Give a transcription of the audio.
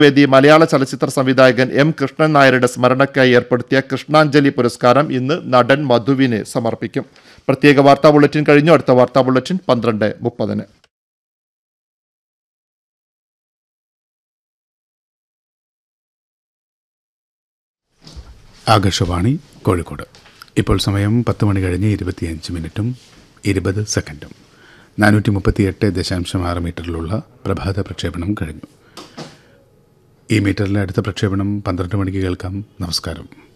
വേദി മലയാള ചലച്ചിത്ര സംവിധായകൻ എം കൃഷ്ണൻ നായരുടെ സ്മരണയ്ക്കായി ഏർപ്പെടുത്തിയ കൃഷ്ണാഞ്ജലി പുരസ്കാരം ഇന്ന് നടൻ മധുവിന് സമർപ്പിക്കും പ്രത്യേക വാർത്താ ബുള്ളറ്റിൻ കഴിഞ്ഞു അടുത്ത വാർത്താ ബുള്ളറ്റിൻ പന്ത്രണ്ട് മുപ്പതിന് ആകാശവാണി കോഴിക്കോട് ഇപ്പോൾ സമയം പത്ത് മണി കഴിഞ്ഞ് ഇരുപത്തിയഞ്ച് മിനിറ്റും ഇരുപത് സെക്കൻഡും നാനൂറ്റി മുപ്പത്തിയെട്ട് ദശാംശം ആറ് മീറ്ററിലുള്ള പ്രഭാത പ്രക്ഷേപണം കഴിഞ്ഞു ഈ മീറ്ററിലെ അടുത്ത പ്രക്ഷേപണം പന്ത്രണ്ട് മണിക്ക് കേൾക്കാം നമസ്കാരം